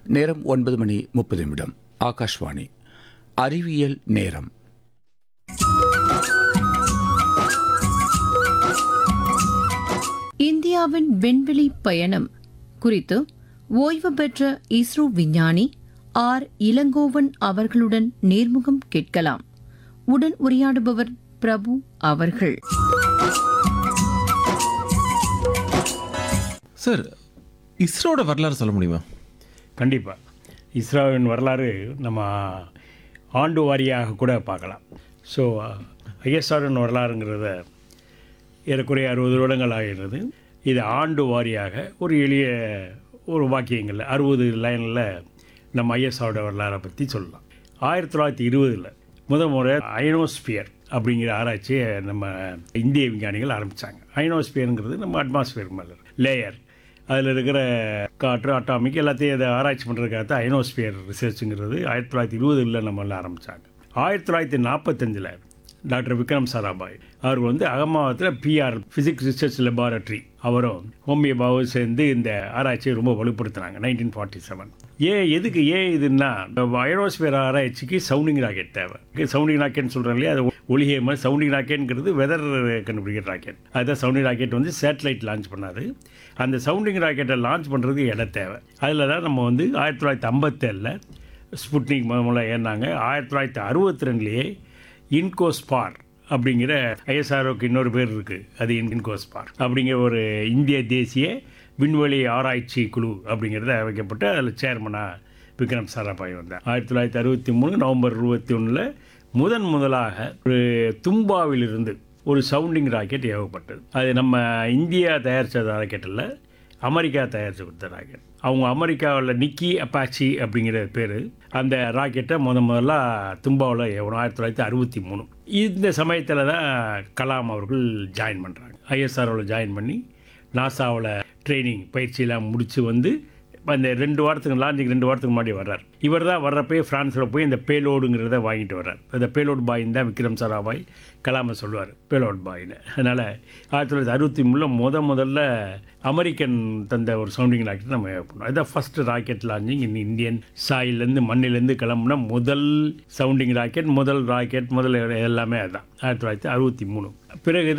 நேரம் ஒன்பது மணி முப்பது நிமிடம் ஆகாஷ்வாணி அறிவியல் நேரம் இந்தியாவின் விண்வெளி பயணம் குறித்து ஓய்வு பெற்ற இஸ்ரோ விஞ்ஞானி ஆர் இளங்கோவன் அவர்களுடன் நேர்முகம் கேட்கலாம் உடன் உரையாடுபவர் பிரபு அவர்கள் சார் இஸ்ரோட வரலாறு சொல்ல முடியுமா கண்டிப்பாக இஸ்ரோவின் வரலாறு நம்ம ஆண்டு வாரியாக கூட பார்க்கலாம் ஸோ ஐஎஸ்ஆரின் வரலாறுங்கிறத ஏறக்குறைய அறுபது வருடங்கள் ஆகிறது இது ஆண்டு வாரியாக ஒரு எளிய ஒரு வாக்கியங்கள் அறுபது லைனில் நம்ம ஐஎஸ்ஆரோட வரலாறை பற்றி சொல்லலாம் ஆயிரத்தி தொள்ளாயிரத்தி இருபதில் முத முறை அயனோஸ்பியர் அப்படிங்கிற ஆராய்ச்சியை நம்ம இந்திய விஞ்ஞானிகள் ஆரம்பித்தாங்க அயனோஸ்பியருங்கிறது நம்ம அட்மாஸ்பியர் மேலே லேயர் அதில் இருக்கிற காற்று அட்டாமிக் எல்லாத்தையும் அதை ஆராய்ச்சி பண்ணுறதுக்காக தான் அயனோஸ்பியர் ரிசர்ச்சுங்கிறது ஆயிரத்தி தொள்ளாயிரத்தி இருபதுல நம்மளால் ஆரம்பித்தாங்க ஆயிரத்தி தொள்ளாயிரத்தி நாற்பத்தஞ்சில் டாக்டர் விக்ரம் சாராபாய் அவர் வந்து அகமாவத்தில் பிஆர் ஃபிசிக்ஸ் ரிசர்ச் லெபார்டரி அவரும் ஹோமியோபாவும் சேர்ந்து இந்த ஆராய்ச்சியை ரொம்ப வலுப்படுத்தினாங்க நைன்டீன் ஃபார்ட்டி செவன் ஏன் எதுக்கு ஏன் இதுன்னா அயரோஸ்பியர் ஆராய்ச்சிக்கு சவுண்டிங் ராக்கெட் தேவை சவுண்டிங் ராக்கெட்னு சொல்கிறோம் இல்லையா அது ஒளிகை மாதிரி சவுண்டிங் ராக்கெட்ங்கிறது வெதர் கண்டுபிடிக்கிற ராக்கெட் அதுதான் சவுண்டிங் ராக்கெட் வந்து சேட்டலைட் லான்ச் பண்ணாரு அந்த சவுண்டிங் ராக்கெட்டை லான்ச் பண்ணுறதுக்கு இடம் தேவை அதில் தான் நம்ம வந்து ஆயிரத்தி தொள்ளாயிரத்தி ஐம்பத்தேழில் ஸ்புட்னிக் மூலம் ஏறினாங்க ஆயிரத்தி தொள்ளாயிரத்தி அறுபத்தி ரெண்டுலேயே இன்கோஸ்பார் அப்படிங்கிற ஐஎஸ்ஆர்ஓக்கு இன்னொரு பேர் இருக்குது அது இன்கோஸ்பார் அப்படிங்கிற ஒரு இந்திய தேசிய விண்வெளி ஆராய்ச்சி குழு அப்படிங்கிறத வைக்கப்பட்டு அதில் சேர்மனாக விக்ரம் சாராபாய் வந்தார் ஆயிரத்தி தொள்ளாயிரத்தி அறுபத்தி மூணு நவம்பர் இருபத்தி ஒன்றில் முதன் முதலாக ஒரு தும்பாவிலிருந்து ஒரு சவுண்டிங் ராக்கெட் ஏவப்பட்டது அது நம்ம இந்தியா தயாரித்த ராக்கெட் இல்லை அமெரிக்கா தயாரித்து கொடுத்த ராக்கெட் அவங்க அமெரிக்காவில் நிக்கி அப்பாச்சி அப்படிங்கிற பேர் அந்த ராக்கெட்டை முத முதல்ல தும்பாவில் ஏவணும் ஆயிரத்தி தொள்ளாயிரத்தி அறுபத்தி மூணு இந்த சமயத்தில் தான் கலாம் அவர்கள் ஜாயின் பண்ணுறாங்க ஐஎஸ்ஆர்ஓவில் ஜாயின் பண்ணி நாசாவில் ட்ரைனிங் பயிற்சியெல்லாம் முடித்து வந்து அந்த ரெண்டு வாரத்துக்கு லான்ச்சுக்கு ரெண்டு வாரத்துக்கு முன்னாடி வர்றார் இவர் தான் வர்றப்பே ஃப்ரான்ஸில் போய் இந்த பேலோடுங்கிறத வாங்கிட்டு வர்றார் அந்த பேலோட் பாயின்னு தான் விக்ரம் சாராபாய் கலாமை சொல்லுவார் பேலோட் பாயின்னு அதனால் ஆயிரத்தி தொள்ளாயிரத்தி அறுபத்தி மூணில் முத முதல்ல அமெரிக்கன் தந்த ஒரு சவுண்டிங் ராக்கெட் நம்ம பண்ணோம் அதுதான் first rocket launching in Indian சாயிலேருந்து மண்ணிலேருந்து கிளம்புன முதல் சவுண்டிங் ராக்கெட் முதல் ராக்கெட் முதல் எல்லாமே அதுதான் ஆயிரத்தி தொள்ளாயிரத்தி அறுபத்தி மூணு பிறகு